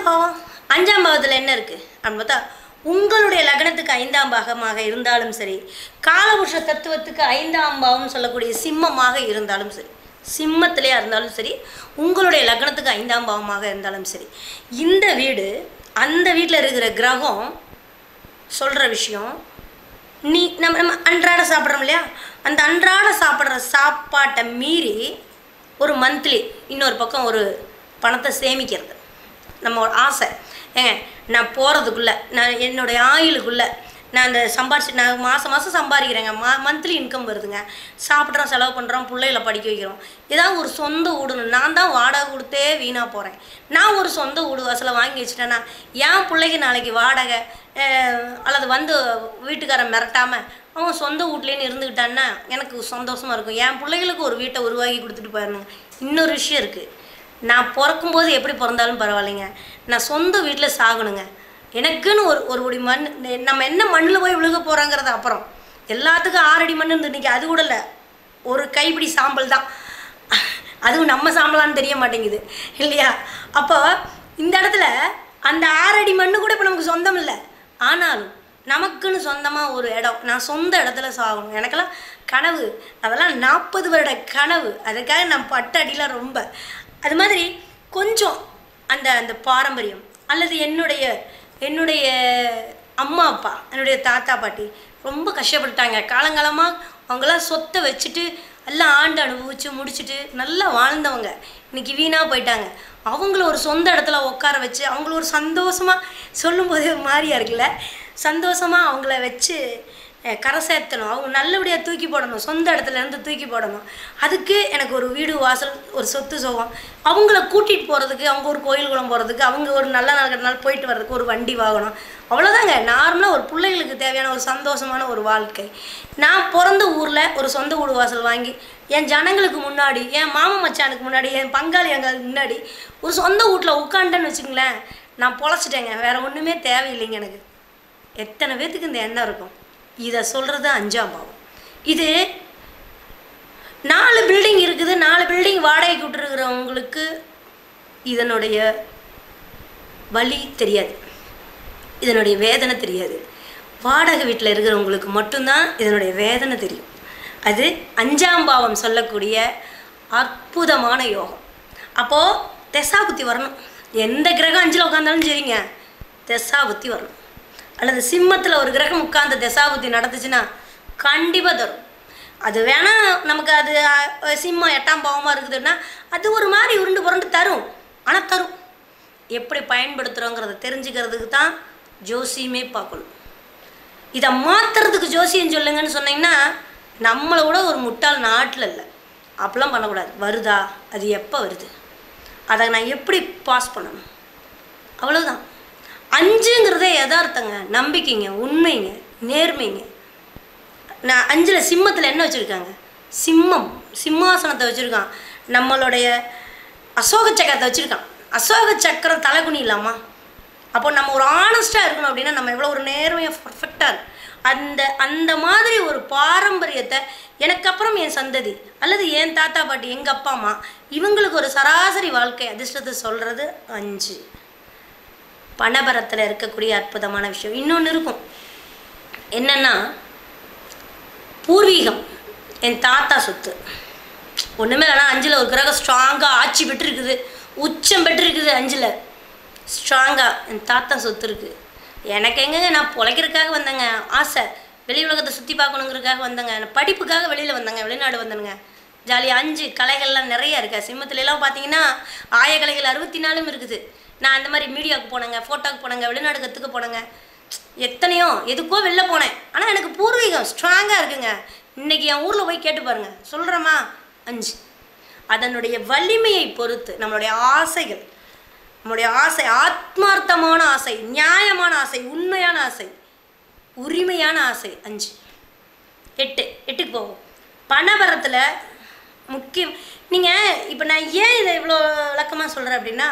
பாவம் அஞ்சாம் பாவத்தில் என்ன இருக்குது அப்படின்னு பார்த்தா உங்களுடைய லக்னத்துக்கு ஐந்தாம் பாகமாக இருந்தாலும் சரி காலபுருஷ தத்துவத்துக்கு ஐந்தாம் பாவம் சொல்லக்கூடிய சிம்மமாக இருந்தாலும் சரி சிம்மத்திலேயா இருந்தாலும் சரி உங்களுடைய லக்னத்துக்கு ஐந்தாம் பாவமாக இருந்தாலும் சரி இந்த வீடு அந்த வீட்டில் இருக்கிற கிரகம் சொல்கிற விஷயம் நீ நம்ம நம்ம அன்றாட சாப்பிட்றோம் இல்லையா அந்த அன்றாட சாப்பிட்ற சாப்பாட்டை மீறி ஒரு மந்த்லி இன்னொரு பக்கம் ஒரு பணத்தை சேமிக்கிறது நம்ம ஒரு ஆசை ஏங்க நான் போகிறதுக்குள்ளே நான் என்னுடைய ஆயுளுக்குள்ளே நான் அந்த சம்பாரிச்சு நான் மாதம் மாதம் சம்பாதிக்கிறேங்க மா மந்த்லி இன்கம் வருதுங்க சாப்பிட்றோம் செலவு பண்ணுறோம் பிள்ளைகளை படிக்க வைக்கிறோம் ஏதாவது ஒரு சொந்த வீடுன்னு நான் தான் வாடகை கொடுத்தே வீணாக போகிறேன் நான் ஒரு சொந்த வீடு வாசலை வாங்கி வச்சுட்டேன்னா என் பிள்ளைக்கு நாளைக்கு வாடகை அஹ், அல்லது வந்து வீட்டுக்காரன் மிரட்டாமல் அவன் சொந்த வீட்லேன்னு இருந்துக்கிட்டான்னா எனக்கு சந்தோஷமாக இருக்கும் என் பிள்ளைகளுக்கு ஒரு வீட்டை உருவாக்கி கொடுத்துட்டு போயிடணுங்க இன்னொரு விஷயம் இருக்குது நான் பிறக்கும்போது எப்படி பிறந்தாலும் பரவாயில்லைங்க நான் சொந்த வீட்டில் சாகணுங்க எனக்குன்னு ஒரு ஒரு படி மண் நம்ம என்ன மண்ணில் போய் விழுக போகிறோங்கிறது அப்புறம் எல்லாத்துக்கும் ஆறடி மண் இருந்து இன்னைக்கு அது கூட இல்லை ஒரு கைப்பிடி சாம்பல் தான் அதுவும் நம்ம சாம்பலான்னு தெரிய மாட்டேங்குது இல்லையா அப்போ இந்த இடத்துல அந்த ஆறடி மண்ணு கூட இப்போ நமக்கு சொந்தம் இல்லை ஆனாலும் நமக்குன்னு சொந்தமாக ஒரு இடம் நான் சொந்த இடத்துல சாகணும் எனக்கெல்லாம் கனவு அதெல்லாம் நாற்பது வருட கனவு அதுக்காக நான் பட்ட அடிலாம் ரொம்ப அது மாதிரி கொஞ்சம் அந்த அந்த பாரம்பரியம் அல்லது என்னுடைய என்னுடைய அம்மா அப்பா என்னுடைய தாத்தா பாட்டி ரொம்ப கஷ்டப்பட்டாங்க காலங்காலமாக அவங்களாம் சொத்தை வச்சுட்டு எல்லாம் ஆண்டு அனுபவிச்சு முடிச்சுட்டு நல்லா வாழ்ந்தவங்க இன்னைக்கு வீணாக போயிட்டாங்க அவங்கள ஒரு சொந்த இடத்துல உட்கார வச்சு அவங்கள ஒரு சந்தோஷமாக சொல்லும்போதே ஒரு மாதிரியா இருக்குல்ல சந்தோஷமாக அவங்கள வச்சு அஹ், கரை சேர்த்தணும் அவங்க நல்லபடியாக தூக்கி போடணும் சொந்த இடத்துல இருந்து தூக்கி போடணும் அதுக்கு எனக்கு ஒரு வீடு வாசல் ஒரு சொத்து சுகம் அவங்கள கூட்டிகிட்டு போகிறதுக்கு அவங்க ஒரு கோயில் குளம் போகிறதுக்கு அவங்க ஒரு நல்ல நாள் கெட்ட நாள் போயிட்டு வர்றதுக்கு ஒரு வண்டி வாங்கணும் அவ்வளோதாங்க நார்மலாக ஒரு பிள்ளைகளுக்கு தேவையான ஒரு சந்தோஷமான ஒரு வாழ்க்கை நான் பிறந்த ஊரில் ஒரு சொந்த வீடு வாசல் வாங்கி என் ஜனங்களுக்கு முன்னாடி என் மாமா மச்சானுக்கு முன்னாடி என் பங்காளி எங்களுக்கு முன்னாடி ஒரு சொந்த வீட்டில் உட்காண்டேன்னு வச்சுங்களேன் நான் பொழைச்சிட்டேங்க வேறு ஒன்றுமே தேவையில்லைங்க எனக்கு எத்தனை பேத்துக்கு இந்த எண்ணம் இருக்கும் இதை சொல்கிறது அஞ்சாம் பாவம் இது நாலு பில்டிங் இருக்குது நாலு பில்டிங் வாடகைக்கு விட்டுருக்கிறவங்களுக்கு இதனுடைய வலி தெரியாது இதனுடைய வேதனை தெரியாது வாடகை வீட்டில் இருக்கிறவங்களுக்கு மட்டும்தான் இதனுடைய வேதனை தெரியும் அது அஞ்சாம் பாவம் சொல்லக்கூடிய அற்புதமான யோகம் அப்போது தெசாபுத்தி வரணும் எந்த கிரகம் அஞ்சில் உட்காந்தாலும் சரிங்க தெசாபுத்தி வரணும் அல்லது சிம்மத்தில் ஒரு கிரகம் உட்கார்ந்து தசாபுத்தி நடந்துச்சுன்னா கண்டிப்பாக தரும் அது வேணால் நமக்கு அது அஹ், சிம்மம் எட்டாம் பாவமாக இருக்குதுன்னா அது ஒரு மாதிரி உருண்டு புரண்டு தரும் ஆனால் தரும் எப்படி பயன்படுத்துகிறோங்கிறத தெரிஞ்சுக்கிறதுக்கு தான் ஜோசியமே பார்க்கணும் இதை மாற்றுறதுக்கு ஜோசியம் சொல்லுங்கன்னு சொன்னீங்கன்னா நம்மளை விட ஒரு முட்டாள் நாட்டில் இல்லை அப்படிலாம் பண்ணக்கூடாது வருதா அது எப்போ வருது அதை நான் எப்படி பாஸ் பண்ணணும் அவ்வளவுதான் அஞ்சுங்கிறதே யதார்த்தங்க நம்பிக்கைங்க உண்மைங்க நேர்மைங்க நான் அஞ்சில் சிம்மத்தில் என்ன வச்சுருக்காங்க சிம்மம் சிம்மாசனத்தை வச்சுருக்கான் நம்மளுடைய அசோக சக்கரத்தை வச்சுருக்கான் அசோக சக்கரம் தலைகுனி இல்லாமா அப்போ நம்ம ஒரு ஆனஸ்ட்டாக இருக்கணும் அப்படின்னா நம்ம எவ்வளோ ஒரு நேர்மையாக பர்ஃபெக்டாக இருக்கு அந்த அந்த மாதிரி ஒரு பாரம்பரியத்தை எனக்கு அப்புறம் என் சந்ததி அல்லது என் தாத்தா பாட்டி எங்கள் அப்பா அம்மா இவங்களுக்கு ஒரு சராசரி வாழ்க்கை அதிர்ஷ்டத்தை சொல்கிறது அஞ்சு பணபரத்தில் இருக்கக்கூடிய அற்புதமான விஷயம் இன்னொன்று இருக்கும் என்னன்னா பூர்வீகம் என் தாத்தா சொத்து ஒன்றுமே இல்லைனா அஞ்சில் ஒரு கிரகம் ஸ்ட்ராங்காக ஆட்சி பெற்றிருக்குது உச்சம் பெற்றிருக்குது அஞ்சில் ஸ்ட்ராங்காக என் தாத்தா சொத்து இருக்குது எனக்கு எங்கங்க நான் பொழைக்கிறதுக்காக வந்தேங்க ஆசை வெளி உலகத்தை சுற்றி பார்க்கணுங்கிறதுக்காக வந்தேங்க நான் படிப்புக்காக வெளியில் வந்தேங்க வெளிநாடு வந்தேனுங்க ஜாலியாக அஞ்சு கலைகள்லாம் நிறைய இருக்கா சிம்மத்துல எல்லாம் பார்த்தீங்கன்னா ஆய கலைகள் அறுபத்தி நாலும் இருக்குது நான் அந்த மாதிரி மீடியாவுக்கு போனேங்க ஃபோட்டோக்கு போனேங்க வெளிநாடு கற்றுக்க போனேங்க எத்தனையோ எதுக்கோ வெளில போனேன் ஆனால் எனக்கு பூர்வீகம் ஸ்ட்ராங்காக இருக்குங்க இன்னைக்கு என் ஊரில் போய் கேட்டு பாருங்க சொல்கிறேம்மா அஞ்சு அதனுடைய வலிமையை பொறுத்து நம்மளுடைய ஆசைகள் நம்மளுடைய ஆசை ஆத்மார்த்தமான ஆசை நியாயமான ஆசை உண்மையான ஆசை உரிமையான ஆசை அஞ்சு எட்டு எட்டுக்கு போவோம் பணபரத்தில் முக்கியம் நீங்கள் இப்போ நான் ஏன் இதை இவ்வளோ விளக்கமாக சொல்கிறேன் அப்படின்னா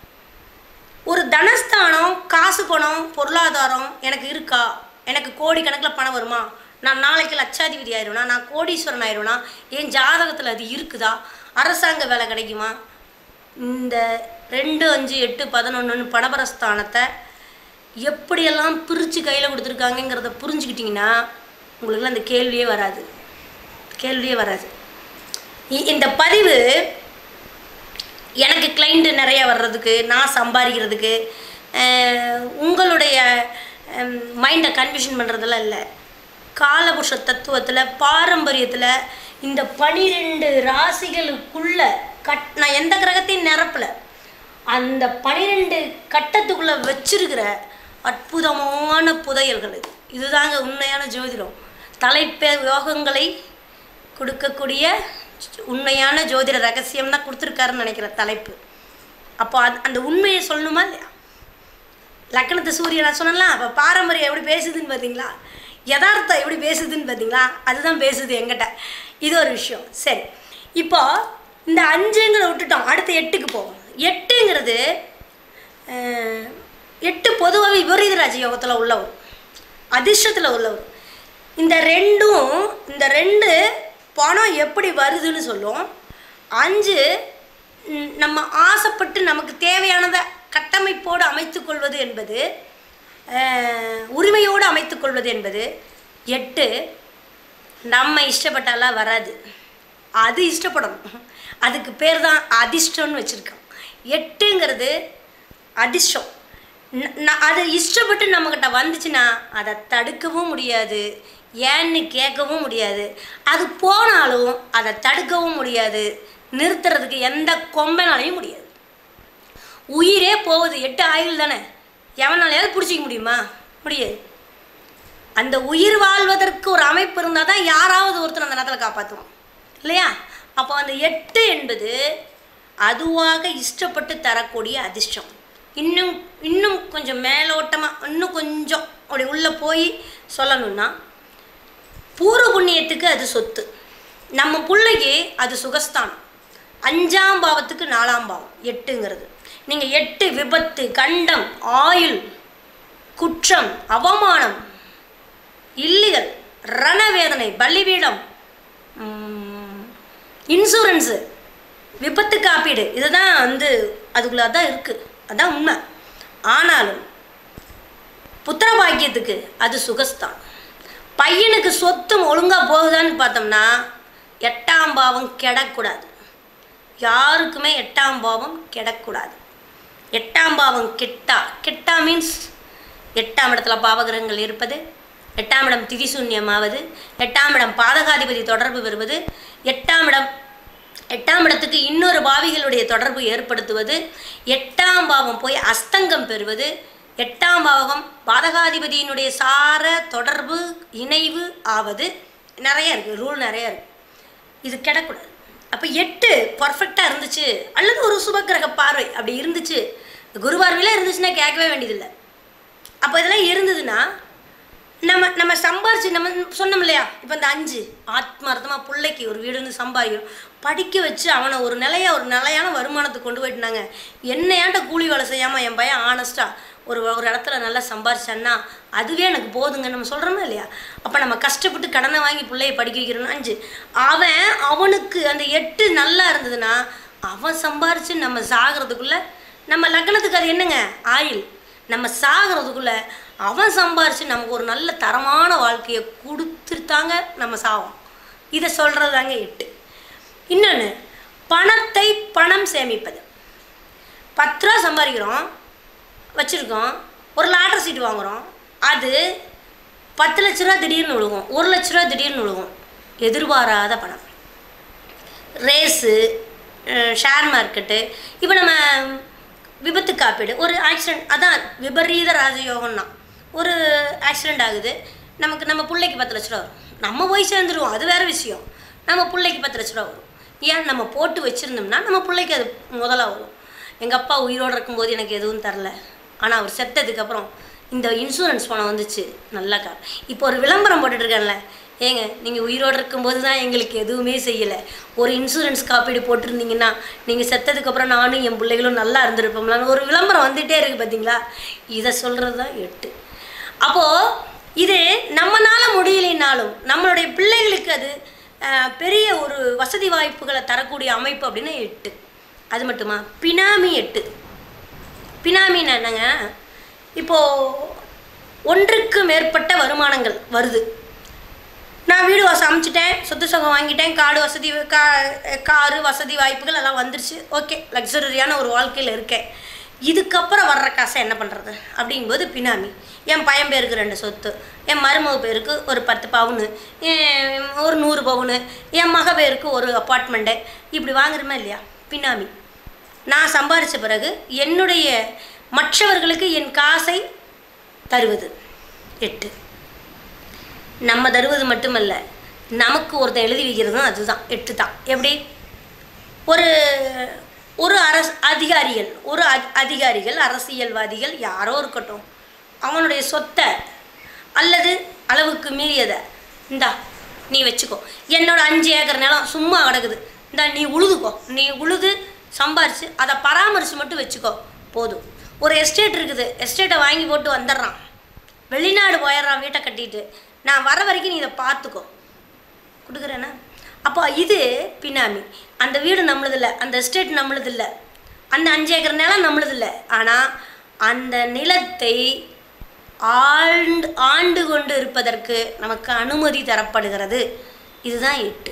ஒரு தனஸ்தானம் காசு பணம் பொருளாதாரம் எனக்கு இருக்கா எனக்கு கோடிக்கணக்கில் பணம் வருமா நான் நாளைக்கு லட்சாதிபதி ஆயிடுவேனா நான் கோடீஸ்வரன் ஆயிடுவேனா என் ஜாதகத்தில் அது இருக்குதா அரசாங்க வேலை கிடைக்குமா இந்த ரெண்டு அஞ்சு எட்டு பதினொன்றுன்னு பணபரஸ்தானத்தை எப்படியெல்லாம் பிரித்து கையில் கொடுத்துருக்காங்கங்கிறத புரிஞ்சுக்கிட்டிங்கன்னா உங்களுக்குலாம் அந்த கேள்வியே வராது கேள்வியே வராது இ- இந்த பதிவு எனக்கு கிளைண்ட்டு நிறைய வர்றதுக்கு நான் சம்பாதிக்கிறதுக்கு அஹ், உங்களுடைய மைண்டை கன்ஃபியூஷன் பண்ணுறதெல்லாம் இல்லை காலபுருஷ தத்துவத்தில் பாரம்பரியத்தில் இந்த பனிரெண்டு ராசிகளுக்குள்ள கட் நான் எந்த கிரகத்தையும் நிரப்பல அந்த பனிரெண்டு கட்டத்துக்குள்ளே வச்சிருக்கிற அற்புதமான புதையல்கள் இது இதுதாங்க உண்மையான ஜோதிடம் தலைப்பே யோகங்களை கொடுக்கக்கூடிய உண்மையான ஜோதிட ரகசியம் தான் கொடுத்துருக்காருன்னு நினைக்கிற தலைப்பு அப்போ அது அந்த உண்மையை சொல்லணுமா இல்லையா லக்கணத்தை சூரியன் நான் சொன்னேன்ல அப்போ பாரம்பரியம் எப்படி பேசுதுன்னு பார்த்தீங்களா யதார்த்தம் எப்படி பேசுதுன்னு பார்த்தீங்களா அதுதான் பேசுது எங்கிட்ட இது ஒரு விஷயம் சரி இப்போ இந்த அஞ்சுங்கிற விட்டுட்டோம் அடுத்து எட்டுக்கு போவோம் எட்டுங்கிறது அஹ், எட்டு பொதுவாகவே விபரீத ராஜயோகத்தில் உள்ளவர் அதிர்ஷ்டத்தில் உள்ளவர் இந்த ரெண்டும் இந்த ரெண்டு பணம் எப்படி வருதுன்னு சொல்லும் அஞ்சு ம், நம்ம ஆசைப்பட்டு நமக்கு தேவையானதை கட்டமைப்போடு அமைத்துக்கொள்வது என்பது அஹ், உரிமையோடு அமைத்துக்கொள்வது என்பது எட்டு நம்ம இஷ்டப்பட்டாலாம் வராது அது இஷ்டப்படணும் அதுக்கு பேர் தான் அதிர்ஷ்டம்னு வச்சுருக்கோம் எட்டுங்கிறது அதிர்ஷ்டம் ந- ந- அது இஷ்டப்பட்டு நம்மக்கிட்ட வந்துச்சுன்னா அதை தடுக்கவும் முடியாது ஏன்னு கேட்கவும் முடியாது அது போனாலும் அதை தடுக்கவும் முடியாது நிறுத்துறதுக்கு எந்த கொம்பனாலையும் முடியாது உயிரே போகுது எட்டு ஆயுள் தானே எவனாலையாவது பிடிச்சிக்க முடியுமா முடியாது அந்த உயிர் வாழ்வதற்கு ஒரு அமைப்பு இருந்தால் தான் யாராவது ஒருத்தர் அந்த நேரத்தில் காப்பாற்றுவோம் இல்லையா அப்போ அந்த எட்டு என்பது அதுவாக இஷ்டப்பட்டு தரக்கூடிய அதிர்ஷ்டம் இன்னும் இன்னும் கொஞ்சம் மேலோட்டமாக இன்னும் கொஞ்சம் அப்படி உள்ளே போய் சொல்லணும்னா பூர்வ புண்ணியத்துக்கு அது சொத்து நம்ம பிள்ளைக்கு அது சுகஸ்தானம் அஞ்சாம் பாவத்துக்கு நாலாம் பாவம் எட்டுங்கிறது நீங்கள் எட்டு விபத்து கண்டம் ஆயுள் குற்றம் அவமானம் இல்லிகள் ரணவேதனை பலிபீடம் இன்சூரன்ஸு விபத்து காப்பீடு இதுதான் வந்து அதுக்குள்ள அதான் இருக்குது அதான் உண்மை ஆனாலும் புத்திர பாக்கியத்துக்கு அது சுகஸ்தான் பையனுக்கு சொத்து ஒழுங்காக போகுதான்னு பார்த்தோம்னா எட்டாம் பாவம் கெடக்கூடாது யாருக்குமே எட்டாம் பாவம் கெடக்கூடாது எட்டாம் பாவம் கெட்டா கெட்டா மீன்ஸ் எட்டாம் இடத்துல பாவகிரகங்கள் இருப்பது எட்டாம் இடம் திதிசூன்யமாவது எட்டாம் இடம் பாதகாதிபதி தொடர்பு வருவது எட்டாம் இடம் எட்டாம் இடத்துக்கு இன்னொரு பாவிகளுடைய தொடர்பு ஏற்படுத்துவது எட்டாம் பாவம் போய் அஸ்தங்கம் பெறுவது எட்டாம் பாவகம் பாதகாதிபதியினுடைய சார தொடர்பு இணைவு ஆவது நிறைய இருக்குது ரூல் நிறைய இருக்குது இது கிடக்கூடாது அப்போ எட்டு பர்ஃபெக்டாக இருந்துச்சு அல்லது ஒரு சுபக்கிரக பார்வை அப்படி இருந்துச்சு குரு பார்வையில் இருந்துச்சுன்னா கேட்கவே வேண்டியதில்லை அப்போ இதெல்லாம் இருந்ததுன்னா நம்ம நம்ம சம்பாரிச்சு நம்ம சொன்னோம் இல்லையா இப்போ இந்த அஞ்சு ஆத்மார்த்தமாக பிள்ளைக்கு ஒரு வீடு வந்து சம்பாதிக்கணும் படிக்க வச்சு அவனை ஒரு நிலையா ஒரு நிலையான வருமானத்துக்கு கொண்டு போயிட்டுனாங்க என்னையாண்ட கூலி வேலை செய்யாமல் என் பையன் ஆனஸ்ட்டாக ஒரு ஒரு இடத்துல நல்லா சம்பாரிச்சான்னா அதுவே எனக்கு போதுங்க நம்ம சொல்கிறோமா இல்லையா அப்போ நம்ம கஷ்டப்பட்டு கடனை வாங்கி பிள்ளைய படிக்க வைக்கிறோம்னு அஞ்சு அவன் அவனுக்கு அந்த எட்டு நல்லா இருந்ததுன்னா அவன் சம்பாரித்து நம்ம சாகிறதுக்குள்ள நம்ம லக்னத்துக்கு அது என்னங்க ஆயில் நம்ம சாகிறதுக்குள்ள அவன் சம்பாரித்து நமக்கு ஒரு நல்ல தரமான வாழ்க்கையை கொடுத்துட்டாங்க நம்ம சாவோம் இதை சொல்கிறது தாங்க எட்டு இன்னொன்று பணத்தை பணம் சேமிப்பது பத்து ரூபா சம்பாதிக்கிறோம் வச்சுருக்கோம் ஒரு லாட்டரி சீட் வாங்குகிறோம் அது பத்து லட்ச ரூபா திடீர்னு விழுகும் ஒரு லட்ச ரூபா திடீர்னு விழுகும் எதிர்பாராத பணம் ரேஸு ஷேர் மார்க்கெட்டு இப்போ நம்ம விபத்து காப்பீடு ஒரு ஆக்சிடெண்ட் அதான் விபரீத ராஜயோகம்னா ஒரு ஆக்சிடெண்ட் ஆகுது நமக்கு நம்ம பிள்ளைக்கு பத்து லட்ச ரூபா வரும் நம்ம போய் சேர்ந்துருவோம் அது வேறு விஷயம் நம்ம பிள்ளைக்கு பத்து லட்ச ரூபா வரும் ஏன் நம்ம போட்டு வச்சுருந்தோம்னா நம்ம பிள்ளைக்கு அது முதல்ல வரும் எங்கள் அப்பா உயிரோடு இருக்கும்போது எனக்கு எதுவும் தரல ஆனால் அவர் செத்ததுக்கப்புறம் இந்த இன்சூரன்ஸ் பணம் வந்துச்சு நல்லா கா இப்போ ஒரு விளம்பரம் போட்டுட்டு இருக்கேன்ல ஏங்க நீங்கள் உயிரோடு இருக்கும்போது தான் எங்களுக்கு எதுவுமே செய்யலை ஒரு இன்சூரன்ஸ் காப்பீடு போட்டிருந்தீங்கன்னா நீங்கள் செத்ததுக்கப்புறம் நானும் என் பிள்ளைகளும் நல்லா இருந்திருப்போம்லான்னு ஒரு விளம்பரம் வந்துகிட்டே இருக்குது பார்த்தீங்களா இதை சொல்கிறது தான் எட்டு அப்போது இது நம்மனால முடியலைனாலும் நம்மளுடைய பிள்ளைகளுக்கு அது அஹ், பெரிய ஒரு வசதி வாய்ப்புகளை தரக்கூடிய அமைப்பு அப்படின்னு எட்டு அது மட்டுமா பினாமி எட்டு பினாமின்னு என்னங்க இப்போது ஒன்றுக்கு மேற்பட்ட வருமானங்கள் வருது நான் வீடு வாசம் அமைச்சிட்டேன் சொத்து சுகம் வாங்கிட்டேன் காடு வசதி கா காரு வசதி வாய்ப்புகள் எல்லாம் வந்துருச்சு ஓகே லக்ஸரியான ஒரு வாழ்க்கையில் இருக்கேன் இதுக்கப்புறம் வர்ற காசை என்ன பண்ணுறது அப்படிங்கும்போது பினாமி என் பையன் பேருக்கு ரெண்டு சொத்து என் மருமக பேருக்கு ஒரு பத்து பவுனு என் ஒரு நூறு பவுனு என் மக பேருக்கு ஒரு அப்பார்ட்மெண்ட்டு இப்படி வாங்குறோமா இல்லையா பினாமி நான் சம்பாரித்த பிறகு என்னுடைய மற்றவர்களுக்கு என் காசை தருவது எட்டு நம்ம தருவது மட்டுமல்ல நமக்கு ஒருத்தன் எழுதி வைக்கிறதும் அதுதான் எட்டு தான் எப்படி ஒரு ஒரு அரசு அதிகாரிகள் ஒரு அ- அதிகாரிகள் அரசியல்வாதிகள் யாரோ இருக்கட்டும் அவனுடைய சொத்தை அல்லது அளவுக்கு மீறியதை இந்தா நீ வச்சுக்கோ என்னோட அஞ்சு ஏக்கர் நிலம் சும்மா கிடக்குது இந்தா நீ உழுதுக்கோ நீ உழுது சம்பாரிச்சு அதை பராமரித்து மட்டும் வச்சுக்கோ போதும் ஒரு எஸ்டேட் இருக்குது எஸ்டேட்டை வாங்கி போட்டு வந்துடுறான் வெளிநாடு போயிடுறான் வீட்டை கட்டிட்டு நான் வர வரைக்கும் நீ இதை பார்த்துக்கோ கொடுக்குறேன்னா அப்போ இது பினாமி அந்த வீடு நம்மளதில்ல அந்த எஸ்டேட் நம்மளதில்ல அந்த அஞ்சு ஏக்கர் நிலம் நம்மளதில்ல ஆனால் அந்த நிலத்தை ஆண்டு ஆண்டு கொண்டு இருப்பதற்கு நமக்கு அனுமதி தரப்படுகிறது இதுதான் எட்டு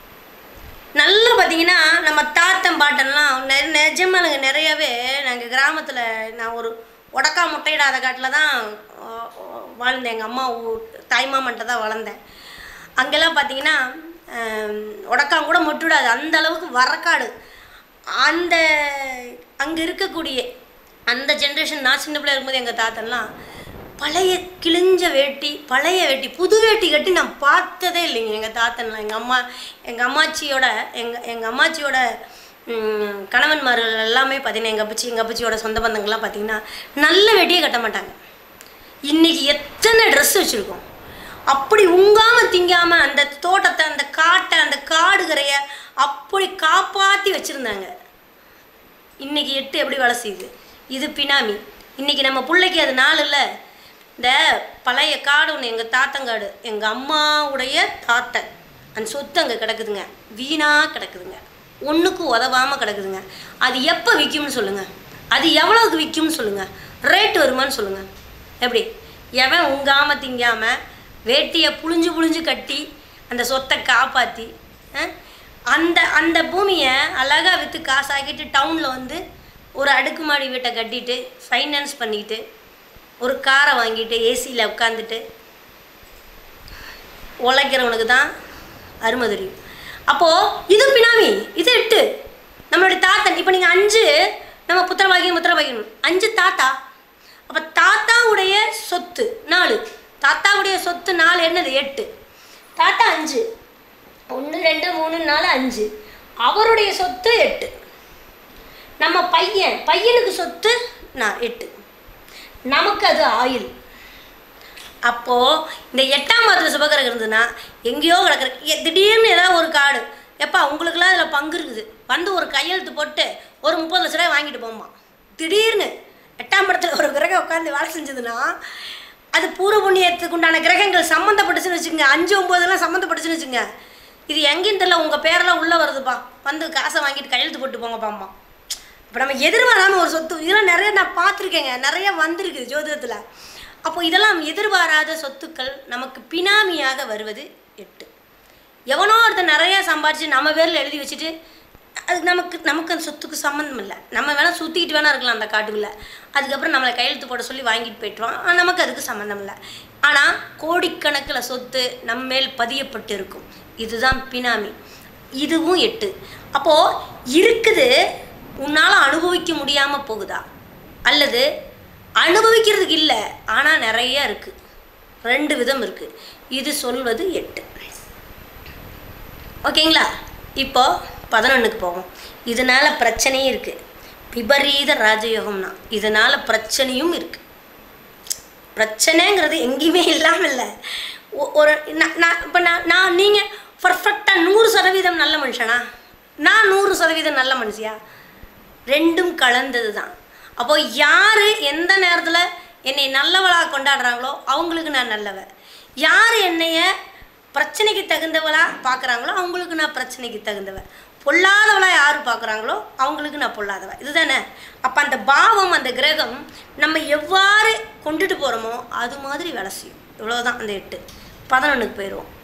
நல்லா பார்த்தீங்கன்னா நம்ம தாத்தன் பாட்டன்லாம் நெ நிஜமாலுங்க நிறையவே நாங்கள் கிராமத்தில் நான் ஒரு உடக்கா முட்டையிடாத காட்டில் தான் அஹ், வாழ்ந்தேன் எங்கள் அம்மா ஊர் தாய்மாமன்ட்ட தான் வளர்ந்தேன் அங்கெல்லாம் பார்த்தீங்கன்னா உடக்காம் கூட மொட்டுடாது அந்த அளவுக்கு வரக்காடு அந்த அங்கே இருக்கக்கூடிய அந்த ஜென்ரேஷன் நான் சின்ன பிள்ளையா இருக்கும்போது எங்கள் தாத்தன்லாம் பழைய கிழிஞ்ச வேட்டி பழைய வேட்டி புது வேட்டி கட்டி நான் பார்த்ததே இல்லைங்க எங்கள் தாத்தன்லாம் எங்கள் அம்மா எங்கள் அம்மாச்சியோட எங்கள் எங்கள் அம்மாச்சியோட ம், கணவன்மார்கள் எல்லாமே பார்த்தீங்கன்னா எங்கள் அப்பச்சி எங்கள் அப்பச்சியோட சொந்த பந்தங்கள்லாம் பார்த்தீங்கன்னா நல்ல வேட்டியே கட்ட மாட்டாங்க இன்னைக்கு எத்தனை ட்ரெஸ் வச்சுருக்கோம் அப்படி உங்காம திங்காம அந்த தோட்டத்தை அந்த காட்டை அந்த காடுகரைய அப்படி காப்பாற்றி வச்சுருந்தாங்க இன்னைக்கு எட்டு எப்படி வேலை செய்யுது இது பினாமி இன்னைக்கு நம்ம பிள்ளைக்கு அது நாள் இல்லை இந்த பழைய காடு ஒன்று எங்கள் தாத்தங்காடு எங்கள் அம்மாவுடைய தாத்தன் அந்த சொத்து அங்கே கிடக்குதுங்க வீணாக கிடக்குதுங்க ஒன்றுக்கு உதவாமல் கிடக்குதுங்க அது எப்போ விற்கும்னு சொல்லுங்கள் அது எவ்வளோக்கு விற்கும்னு சொல்லுங்கள் ரேட் வருமான்னு சொல்லுங்கள் எப்படி எவன் உங்காம திங்காம வேட்டியை புழிஞ்சு புழிஞ்சு கட்டி அந்த சொத்தை காப்பாற்றி அந்த அந்த பூமியை அழகாக விற்று காசாக்கிட்டு டவுனில் வந்து ஒரு அடுக்குமாடி வீட்டை கட்டிட்டு ஃபைனான்ஸ் பண்ணிட்டு ஒரு காரை வாங்கிட்டு ஏசியில் உட்காந்துட்டு உழைக்கிறவனுக்கு தான் அருமை தெரியும் அப்போது இது பினாமி இது எட்டு நம்மளுடைய தாத்தன் இப்போ நீங்கள் அஞ்சு நம்ம புத்திரவாகியம் முத்திரவாகியம் அஞ்சு தாத்தா அப்போ தாத்தாவுடைய சொத்து நாலு தாத்தாவுடைய சொத்து நாலு என்னது எட்டு தாத்தா அஞ்சு ஒன்று ரெண்டு மூணு நாலு அஞ்சு அவருடைய சொத்து எட்டு நம்ம பையன் பையனுக்கு சொத்து நான் எட்டு நமக்கு அது ஆயில் அப்போது இந்த எட்டாம் மாதத்தில் சுபகிரகம் இருந்ததுன்னா எங்கேயோ கிடக்குற எ- திடீர்னு ஏதாவது ஒரு காடு எப்பா உங்களுக்குலாம் அதில் பங்கு இருக்குது வந்து ஒரு கையெழுத்து போட்டு ஒரு முப்பது லட்ச ரூபாய் வாங்கிட்டு போமா திடீர்னு எட்டாம் இடத்துல ஒரு கிரகம் உட்காந்து வேலை செஞ்சதுன்னா அது பூர்வ புண்ணியத்துக்கு உண்டான கிரகங்கள் சம்மந்தப்பட்டுச்சுன்னு வச்சுக்கோங்க அஞ்சு ஒம்போதெல்லாம் சம்மந்தப்பட்டுச்சுன்னு வச்சுங்க இது எங்கேயும் தெரியல உங்கள் பேரெல்லாம் உள்ளே வருதுப்பா வந்து காசை வாங்கிட்டு கையெழுத்து போட்டு போங்கப்பாம்மா இப்போ நம்ம எதிர்பாராம ஒரு சொத்து இதெல்லாம் நிறைய நான் பார்த்துருக்கேங்க நிறைய வந்திருக்கு ஜோதிடத்தில் அப்போ இதெல்லாம் எதிர்பாராத சொத்துக்கள் நமக்கு பினாமியாக வருவது எட்டு எவனோ ஒருத்தன் நிறைய சம்பாரிச்சு நம்ம பேரில் எழுதி வச்சுட்டு அது நமக்கு நமக்கு அந்த சொத்துக்கு சம்மந்தம் இல்லை நம்ம வேணால் சுற்றிக்கிட்டு வேணா இருக்கலாம் அந்த காட்டுக்குள்ளே அதுக்கப்புறம் நம்மளை கையெழுத்து போட சொல்லி வாங்கிட்டு போயிட்டுருவான் ஆனா, நமக்கு அதுக்கு சம்மந்தம் இல்லை ஆனால் கோடிக்கணக்கில் சொத்து நம்ம மேல் பதியப்பட்டு இருக்கும் இதுதான் பினாமி இதுவும் எட்டு அப்போது இருக்குது உன்னால் அனுபவிக்க முடியாமல் போகுதா அல்லது அனுபவிக்கிறதுக்கு இல்லை ஆனால் நிறைய இருக்குது ரெண்டு விதம் இருக்குது இது சொல்வது எட்டு ஓகேங்களா இப்போ பதினொன்றுக்கு போவோம் இதனால் பிரச்சனையும் இருக்குது விபரீத ராஜயோகம்னா இதனால் பிரச்சனையும் இருக்குது பிரச்சனைங்கிறது எங்கேயுமே இல்லாமல் இல்லை ஒ- ஒரு நான் நான் இப்போ நான் நான் நீங்கள் பர்ஃபெக்டாக நூறு சதவீதம் நல்ல மனுஷனா நான் நூறு சதவீதம் நல்ல மனுஷியா ரெண்டும் கலந்தது தான் அப்போ யார் எந்த நேரத்தில் என்னை நல்லவளாக கொண்டாடுறாங்களோ அவங்களுக்கு நான் நல்லவ யார் என்னைய பிரச்சனைக்கு தகுந்தவளா பார்க்குறாங்களோ அவங்களுக்கு நான் பிரச்சனைக்கு தகுந்தவ பொல்லாதவளா யார் பார்க்குறாங்களோ அவங்களுக்கு நான் பொல்லாதவ இதுதானே அப்போ அந்த பாவம் அந்த கிரகம் நம்ம எவ்வாறு கொண்டுட்டு போகிறோமோ அது மாதிரி வேலை செய்யும் இவ்வளோதான் அந்த எட்டு பதினொன்றுக்கு போயிடுவோம்